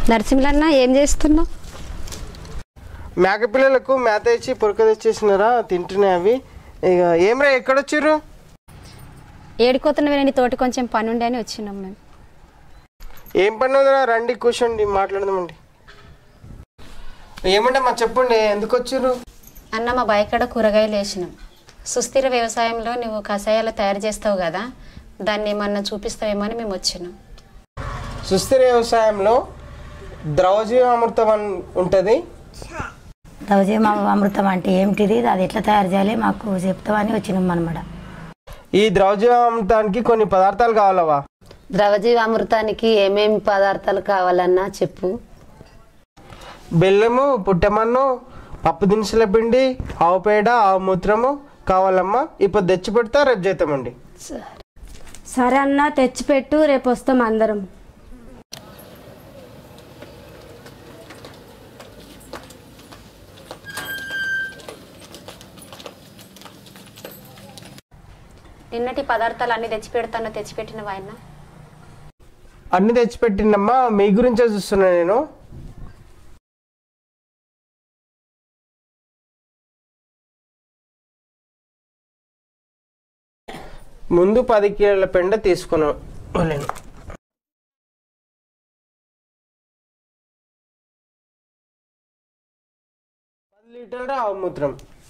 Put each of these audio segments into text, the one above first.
నరసింహన్న ఏం చేస్తున్నావు మేక పిల్లలకు మేత ఇచ్చి పొరక తెచ్చేసినారా తింటున్నాయి అవి ఇక ఏమ్రా ఎక్కడొచ్చిర్రు ఏడుకోతున్న వినండి తోటి కొంచెం పని ఉండే అని వచ్చినాం మేము ఏం పని ఉందిరా రండి కూర్చోండి మాట్లాడదామండి ఏమంటే మా చెప్పండి ఎందుకు వచ్చిర్రు అన్న మా బయకడ కూరగాయలు వేసినాం సుస్థిర వ్యవసాయంలో నువ్వు కషాయాలు తయారు చేస్తావు కదా దాన్ని ఏమన్నా చూపిస్తావేమో అని మేము వచ్చినాం సుస్థిర వ్యవసాయంలో ద్రవజీవామృతం అని ఉంటుంది దవజీమ అమృతం అంటే ఏమిటిది అది ఎట్లా తయారు చేయాలి మాకు చెప్తామని వచ్చినాం అనమాట ఈ ద్రవజీవామృతానికి కొన్ని పదార్థాలు కావాలవా ద్రవజీవామృతానికి ఏమేం పదార్థాలు కావాలన్నా చెప్పు బెల్లము పుట్టమన్ను పప్పు దినుసుల పిండి ఆవు పేడ ఆవు మూత్రము కావాలమ్మా ఇప్పుడు తెచ్చి పెడతా రేపు చేద్దామండి సరే అన్న తెచ్చిపెట్టు రేపు వస్తాం అందరం నిన్నటి పదార్థాలు అన్ని తెచ్చి పెడతాను తెచ్చిపెట్టిన ఆయన అన్ని తెచ్చిపెట్టిందమ్మా మీ గురించే చూస్తున్నా నేను ముందు పది కిలోల పెండ తీసుకున్నాం వాళ్ళని పది లీటర్ల ఆవు మూత్రం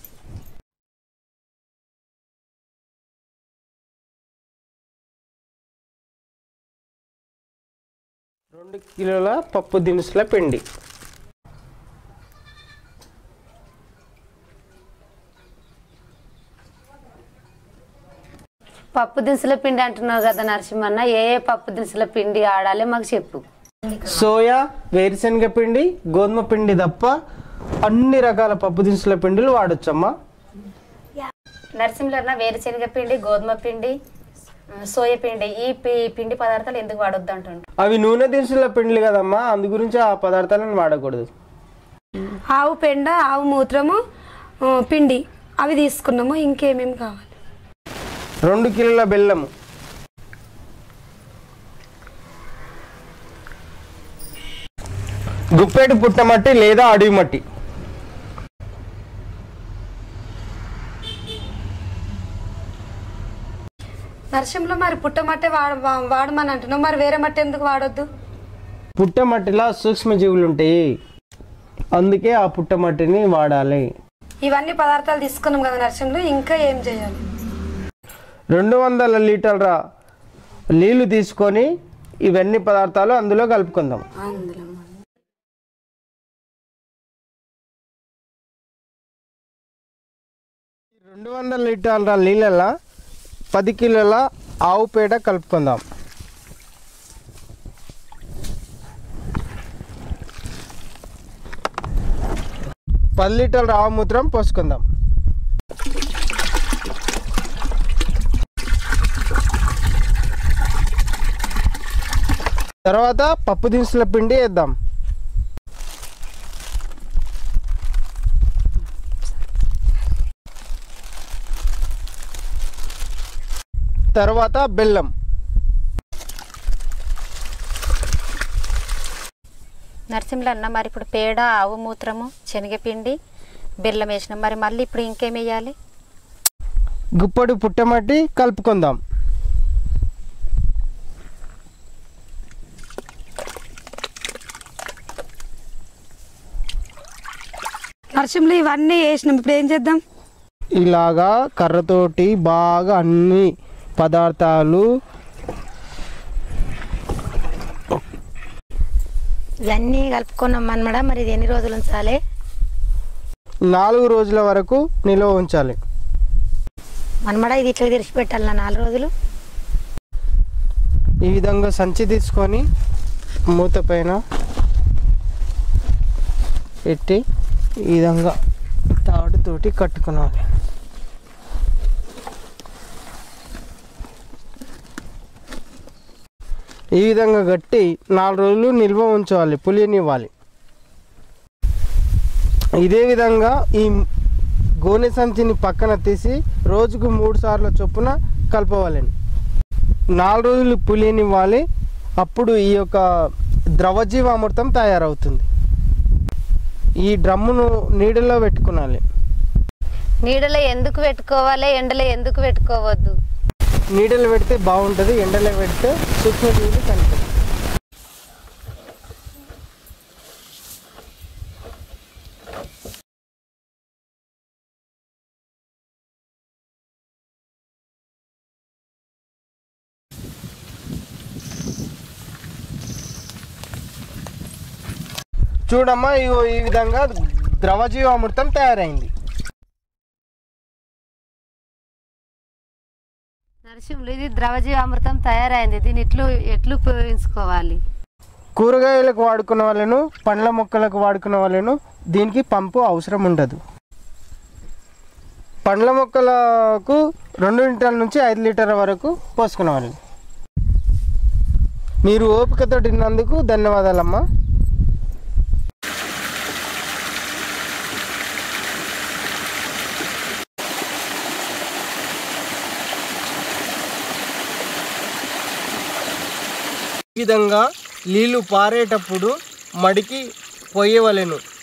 రెండు కిలోల పప్పు దినుసుల పిండి పప్పు దినుసుల పిండి అంటున్నావు కదా నరసింహన్న ఏ ఏ పప్పు దినుసుల పిండి ఆడాలి మాకు చెప్పు సోయా వేరుశనగ పిండి గోధుమ పిండి తప్ప అన్ని రకాల పప్పు దినుసుల పిండిలు వాడొచ్చమ్మా నరసింహన్న వేరుశనగ పిండి గోధుమ పిండి ఆ, సోయ పిండి ఈ పి- పిండి పదార్థాలు ఎందుకు వాడొద్దు అంటుండ్రు అవి నూనె దినుసుల పిండిలు కదమ్మా అందు గురించి ఆ పదార్థాలను వాడకూడదు ఆవు పెండ ఆవు మూత్రము ఆ, పిండి అవి తీసుకున్నాము ఇంకేమేమి కావాలి రెండు కిలోల బెల్లము గుప్పెడు పుట్టమట్టి లేదా అడవి మట్టి నరసింలో మరి పుట్టమట్టే వాడ వా- వాడమని అంటున్నావు మరి వేరే మట్టి ఎందుకు వాడొద్దు పుట్టమట్టిలో సూక్ష్మజీవులు ఉంటాయి అందుకే ఆ పుట్టమట్టిని వాడాలి ఇవన్నీ పదార్థాలు తీసుకున్నాం కదా నరసింలో ఇంకా ఏం చేయాలి రెండు వందల లీటర్ల నీళ్లు తీసుకొని ఇవన్నీ పదార్థాలు అందులో కలుపుకుందాం అందులో రెండు వందల లీటర్ల నీళ్ళ పది కిలోల ఆవు పేడ కలుపుకుందాం పది లీటర్ల ఆవు మూత్రం పోసుకుందాం తర్వాత పప్పు దినుసుల పిండి వేద్దాం తర్వాత బెల్లం నరసింహులు అన్న మరి ఇప్పుడు పేడ ఆవు మూత్రము శనగపిండి బెల్లం వేసినాం మరి మళ్ళీ ఇప్పుడు ఇంకేం వేయాలి గుప్పడి పుట్టమట్టి కలుపుకుందాం నరసింలో ఇవన్నీ వేసినాం ఇప్పుడు ఏం చేద్దాం ఇలాగా కర్రతోటి బాగా అన్ని పదార్థాలు ఇవన్నీ కలుపుకున్నాం అనమాట మరి ఇది ఎన్ని రోజులు ఉంచాలి నాలుగు రోజుల వరకు నిల్వ ఉంచాలి మనమడ ఇది ఇట్లా తెరిచి పెట్టాలి నా నాలుగు రోజులు ఈ విధంగా సంచి తీసుకొని మూత పైన పెట్టి ఈ విధంగా తాడుతోటి కట్టుకోవాలి ఈ విధంగా కట్టి నాలుగు రోజులు నిల్వ ఉంచాలి పులియనివ్వాలి ఇదే విధంగా ఈ గోనె సంచిని పక్కన తీసి రోజుకు మూడు సార్లు చొప్పున కలపవాలండి నాలుగు రోజులు పులియనివ్వాలి అప్పుడు ఈ యొక్క ద్రవజీవామృతం తయారవుతుంది ఈ డ్రమ్మును నీడలో పెట్టుకునాలి నీడలో ఎందుకు పెట్టుకోవాలి ఎండలో ఎందుకు పెట్టుకోవద్దు నీడలో పెడితే బాగుంటుంది ఎండలో పెడితే సూక్ష్మజీవులు కనిపిస్తాయి చూడమ్మా ఇగో ఈ విధంగా ద్రవజీవామృతం తయారైంది నరసింహులు ఇది ద్రవజీవామృతం తయారైంది దీన్ని ఎట్లు ఎట్లు ఉపయోగించుకోవాలి కూరగాయలకు వాడుకున్న వాళ్ళను పండ్ల మొక్కలకు వాడుకున్న వాళ్ళను దీనికి పంపు అవసరం ఉండదు పండ్ల మొక్కలకు రెండు లీటర్ల నుంచి ఐదు లీటర్ల వరకు పోసుకునే వాళ్ళు మీరు ఓపికతో తిన్నందుకు ధన్యవాదాలమ్మా ఈ విధంగా నీళ్లు పారేటప్పుడు మడికి పోయవలెను